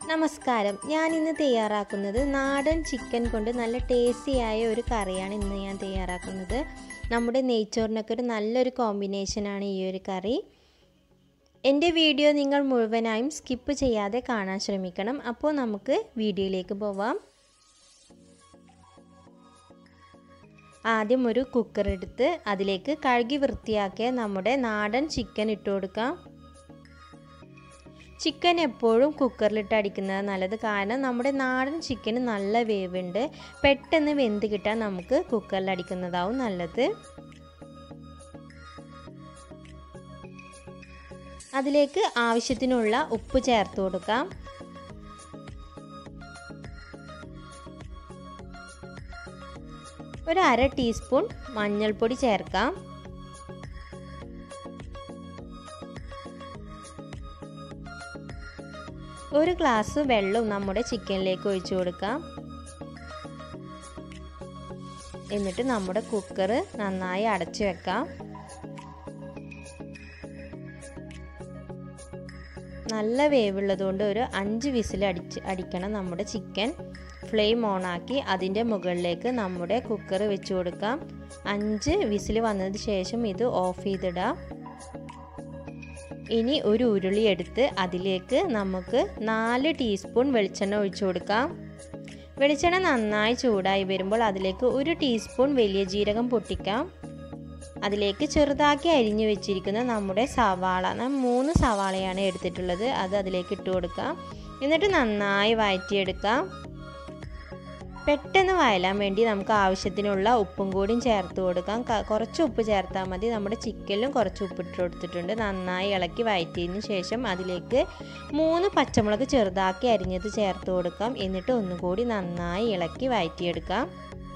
നമസ്കാരം ഞാൻ ഇന്ന് തയ്യാറാക്കുന്നത് നാടൻ ചിക്കൻ കൊണ്ട് നല്ല ടേസ്റ്റിയായ ഒരു കറിയാണ് ഇന്ന് ഞാൻ തയ്യാറാക്കുന്നത് നമ്മുടെ നെയ്ച്ചോറിനൊക്കെ ഒരു നല്ലൊരു കോമ്പിനേഷനാണ് ഈ ഒരു കറി എൻ്റെ വീഡിയോ നിങ്ങൾ മുഴുവനായും സ്കിപ്പ് ചെയ്യാതെ കാണാൻ ശ്രമിക്കണം അപ്പോൾ നമുക്ക് വീഡിയോയിലേക്ക് പോവാം ആദ്യം ഒരു കുക്കർ എടുത്ത് അതിലേക്ക് കഴുകി വൃത്തിയാക്കിയ നമ്മുടെ നാടൻ ചിക്കൻ ഇട്ട് കൊടുക്കാം ചിക്കൻ എപ്പോഴും കുക്കറിലിട്ട് അടിക്കുന്നത് നല്ലത് കാരണം നമ്മുടെ നാടൻ ചിക്കന് നല്ല വേവുണ്ട് പെട്ടെന്ന് വെന്ത് കിട്ടാൻ നമുക്ക് കുക്കറിൽ അടിക്കുന്നതാവും നല്ലത് അതിലേക്ക് ആവശ്യത്തിനുള്ള ഉപ്പ് ചേർത്ത് കൊടുക്കാം ഒരു അര ടീസ്പൂൺ മഞ്ഞൾപ്പൊടി ചേർക്കാം ഒരു ഗ്ലാസ് വെള്ളവും നമ്മുടെ ചിക്കനിലേക്ക് ഒഴിച്ചു കൊടുക്കാം എന്നിട്ട് നമ്മുടെ കുക്കർ നന്നായി അടച്ചു വെക്കാം നല്ല വേവുള്ളതുകൊണ്ട് ഒരു അഞ്ച് വിസിൽ അടിച്ച് അടിക്കണം നമ്മുടെ ചിക്കൻ ഫ്ലെയിം ഓണാക്കി അതിൻ്റെ മുകളിലേക്ക് നമ്മുടെ കുക്കർ വെച്ച് കൊടുക്കാം അഞ്ച് വിസിൽ വന്നതിന് ശേഷം ഇത് ഓഫ് ചെയ്തിടാം ഇനി ഒരു ഉരുളി എടുത്ത് അതിലേക്ക് നമുക്ക് നാല് ടീസ്പൂൺ വെളിച്ചെണ്ണ ഒഴിച്ചു കൊടുക്കാം വെളിച്ചെണ്ണ നന്നായി ചൂടായി വരുമ്പോൾ അതിലേക്ക് ഒരു ടീസ്പൂൺ വലിയ ജീരകം പൊട്ടിക്കാം അതിലേക്ക് ചെറുതാക്കി അരിഞ്ഞു വെച്ചിരിക്കുന്ന നമ്മുടെ സവാള മൂന്ന് സവാളയാണ് എടുത്തിട്ടുള്ളത് അത് അതിലേക്ക് ഇട്ട് കൊടുക്കാം എന്നിട്ട് നന്നായി വഴറ്റിയെടുക്കാം പെട്ടെന്ന് വയലാൻ വേണ്ടി നമുക്ക് ആവശ്യത്തിനുള്ള ഉപ്പും കൂടിയും ചേർത്ത് കൊടുക്കാം കുറച്ച് ഉപ്പ് ചേർത്താൽ മതി നമ്മുടെ ചിക്കനിലും കുറച്ച് ഉപ്പ് ഇട്ട് കൊടുത്തിട്ടുണ്ട് നന്നായി ഇളക്കി വഴറ്റിയതിന് ശേഷം അതിലേക്ക് മൂന്ന് പച്ചമുളക് ചെറുതാക്കി അരിഞ്ഞത് ചേർത്ത് കൊടുക്കാം എന്നിട്ട് ഒന്നുകൂടി നന്നായി ഇളക്കി വഴറ്റിയെടുക്കാം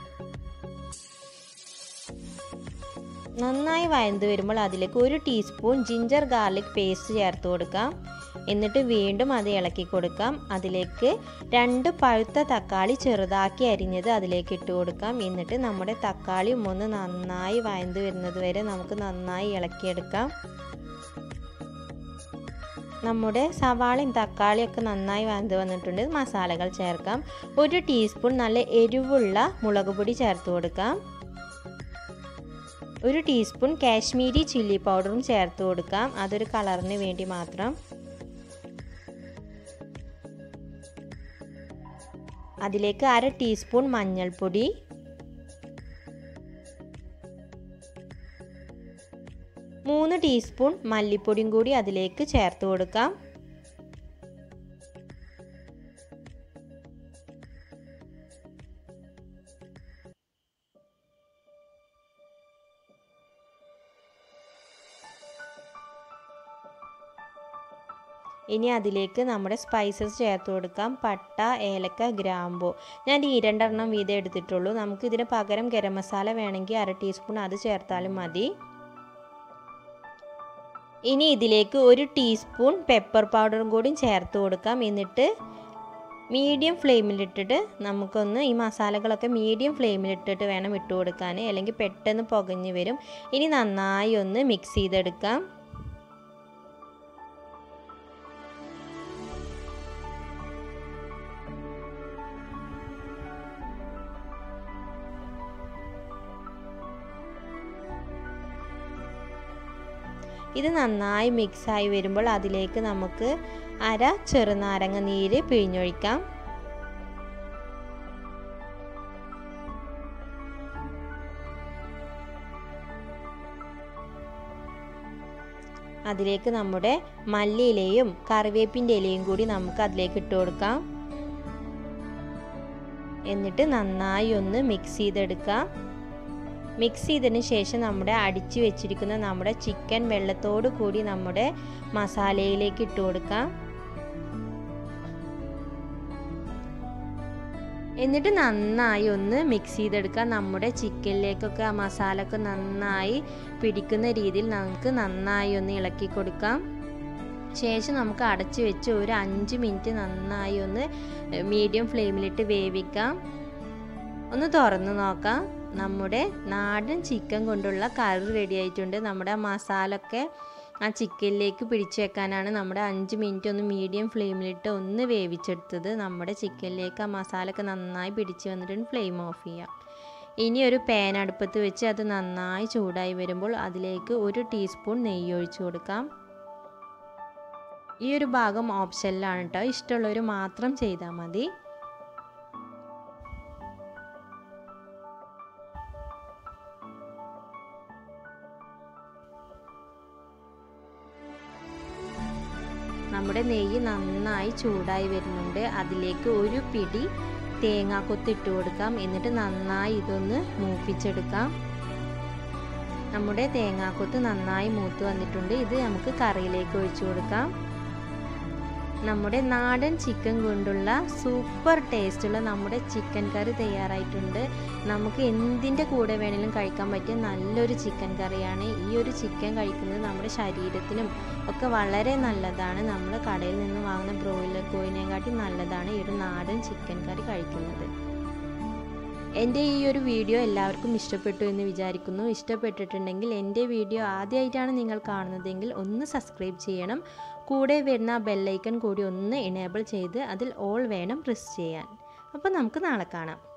നന്നായി വയന്ത് വരുമ്പോൾ അതിലേക്ക് ഒരു ടീസ്പൂൺ ജിഞ്ചർ ഗാർലിക് പേസ്റ്റ് ചേർത്ത് കൊടുക്കാം എന്നിട്ട് വീണ്ടും അത് ഇളക്കി കൊടുക്കാം അതിലേക്ക് രണ്ട് പഴുത്ത തക്കാളി ചെറുതാക്കി അരിഞ്ഞത് അതിലേക്ക് ഇട്ട് കൊടുക്കാം എന്നിട്ട് നമ്മുടെ തക്കാളിയും ഒന്ന് നന്നായി വയന്ത് വരുന്നത് വരെ നമുക്ക് നന്നായി ഇളക്കിയെടുക്കാം നമ്മുടെ സവാളയും തക്കാളിയും ഒക്കെ നന്നായി വഴந்து വന്നിട്ടുണ്ട് മസാലകൾ ചേർക്കാം ഒരു ടീസ്പൂൺ നല്ല എരിവുള്ള മുളക് പൊടി ചേർത്ത് കൊടുക്കാം ഒരു ടീസ്പൂൺ കാശ്മീരി ചില്ലി പൗഡറും ചേർത്ത് കൊടുക്കാം അതൊരു കളറിന് വേണ്ടി മാത്രം അതിലേക്ക് അര ടീസ്പൂൺ മഞ്ഞൾപ്പൊടി മൂന്ന് ടീസ്പൂൺ മല്ലിപ്പൊടിയും കൂടി അതിലേക്ക് ചേർത്ത് കൊടുക്കാം ഇനി അതിലേക്ക് നമ്മുടെ സ്പൈസസ് ചേർത്ത് കൊടുക്കാം പട്ട ഏലക്ക ഗ്രാമ്പു ഞാൻ ഈ രണ്ടെണ്ണം വീതം എടുത്തിട്ടുള്ളൂ നമുക്ക് ഇതിന് പകരം ഗരം മസാല വേണമെങ്കിൽ അര ടീസ്പൂൺ അത് ചേർത്താലും മതി ഇനി ഇതിലേക്ക് ഒരു ടീസ്പൂൺ പെപ്പർ പൗഡറും കൂടി ചേർത്ത് കൊടുക്കാം എന്നിട്ട് മീഡിയം ഫ്ലെയിമിലിട്ടിട്ട് നമുക്കൊന്ന് ഈ മസാലകളൊക്കെ മീഡിയം ഫ്ലെയിമിലിട്ടിട്ട് വേണം ഇട്ട് കൊടുക്കാൻ അല്ലെങ്കിൽ പെട്ടെന്ന് പുകഞ്ഞ് വരും ഇനി നന്നായി ഒന്ന് മിക്സ് ചെയ്തെടുക്കാം ഇത് നന്നായി മിക്സായി വരുമ്പോൾ അതിലേക്ക് നമുക്ക് അര ചെറുനാരങ്ങ നീര് പിഴിഞ്ഞൊഴിക്കാം അതിലേക്ക് നമ്മുടെ മല്ലിയിലയും കറിവേപ്പിൻ്റെ ഇലയും കൂടി നമുക്ക് അതിലേക്ക് ഇട്ട് കൊടുക്കാം എന്നിട്ട് നന്നായി ഒന്ന് മിക്സ് ചെയ്തെടുക്കാം മിക്സ് ചെയ്തതിന് ശേഷം നമ്മുടെ അടിച്ചു വെച്ചിരിക്കുന്ന നമ്മുടെ ചിക്കൻ വെള്ളത്തോട് കൂടി നമ്മുടെ മസാലയിലേക്ക് ഇട്ട് കൊടുക്കാം എന്നിട്ട് നന്നായി ഒന്ന് മിക്സ് ചെയ്തെടുക്കാം നമ്മുടെ ചിക്കനിലേക്കൊക്കെ ആ മസാല ഒക്കെ നന്നായി പിടിക്കുന്ന രീതിയിൽ നമുക്ക് നന്നായി ഒന്ന് ഇളക്കി കൊടുക്കാം ശേഷം നമുക്ക് അടച്ചു വെച്ച് ഒരു അഞ്ച് മിനിറ്റ് നന്നായി ഒന്ന് മീഡിയം ഫ്ലെയിമിലിട്ട് വേവിക്കാം ഒന്ന് തുറന്ന് നോക്കാം നമ്മുടെ നാടൻ ചിക്കൻ കൊണ്ടുള്ള കറി റെഡി ആയിട്ടുണ്ട് നമ്മുടെ മസാല ഒക്കെ ആ ചിക്കനിലേക്ക് പിടിച്ചു വെക്കാനാണ് നമ്മുടെ അഞ്ച് മിനിറ്റ് ഒന്ന് മീഡിയം ഫ്ലെയിമിലിട്ട് ഒന്ന് വേവിച്ചെടുത്തത് നമ്മുടെ ചിക്കനിലേക്ക് ആ മസാലയൊക്കെ നന്നായി പിടിച്ച് വന്നിട്ട് ഫ്ലെയിം ഓഫ് ചെയ്യാം ഇനി ഒരു പാൻ അടുപ്പത്ത് വെച്ച് അത് നന്നായി ചൂടായി വരുമ്പോൾ അതിലേക്ക് ഒരു ടീസ്പൂൺ നെയ്യ് ഒഴിച്ചു കൊടുക്കാം ഈ ഒരു ഭാഗം ഓപ്ഷനിലാണ് കേട്ടോ ഇഷ്ടമുള്ളവർ മാത്രം ചെയ്താൽ മതി നമ്മുടെ നെയ്യ് നന്നായി ചൂടായി വരുന്നുണ്ട് അതിലേക്ക് ഒരു പിടി തേങ്ങാക്കൊത്ത് ഇട്ട് കൊടുക്കാം എന്നിട്ട് നന്നായി ഇതൊന്ന് മൂപ്പിച്ചെടുക്കാം നമ്മുടെ തേങ്ങാക്കൊത്ത് നന്നായി മൂത്ത് വന്നിട്ടുണ്ട് ഇത് നമുക്ക് കറിയിലേക്ക് ഒഴിച്ചു കൊടുക്കാം നമ്മുടെ നാടൻ ചിക്കൻ കൊണ്ടുള്ള സൂപ്പർ ടേസ്റ്റുള്ള നമ്മുടെ ചിക്കൻ കറി തയ്യാറായിട്ടുണ്ട് നമുക്ക് എന്തിൻ്റെ കൂടെ വേണമെങ്കിലും കഴിക്കാൻ പറ്റിയ നല്ലൊരു ചിക്കൻ കറിയാണ് ഈ ഒരു ചിക്കൻ കഴിക്കുന്നത് നമ്മുടെ ശരീരത്തിനും ഒക്കെ വളരെ നല്ലതാണ് നമ്മൾ കടയിൽ നിന്ന് വാങ്ങുന്ന ബ്രോയിലർ കോയിനെക്കാട്ടി നല്ലതാണ് ഈ ഒരു നാടൻ ചിക്കൻ കറി കഴിക്കുന്നത് എൻ്റെ ഈ ഒരു വീഡിയോ എല്ലാവർക്കും ഇഷ്ടപ്പെട്ടു എന്ന് വിചാരിക്കുന്നു ഇഷ്ടപ്പെട്ടിട്ടുണ്ടെങ്കിൽ എൻ്റെ വീഡിയോ ആദ്യമായിട്ടാണ് നിങ്ങൾ കാണുന്നതെങ്കിൽ ഒന്ന് സബ്സ്ക്രൈബ് ചെയ്യണം കൂടെ വരുന്ന ബെല്ലൈക്കൺ കൂടി ഒന്ന് എനേബിൾ ചെയ്ത് അതിൽ ഓൾ വേണം പ്രസ് ചെയ്യാൻ അപ്പോൾ നമുക്ക് നാളെ കാണാം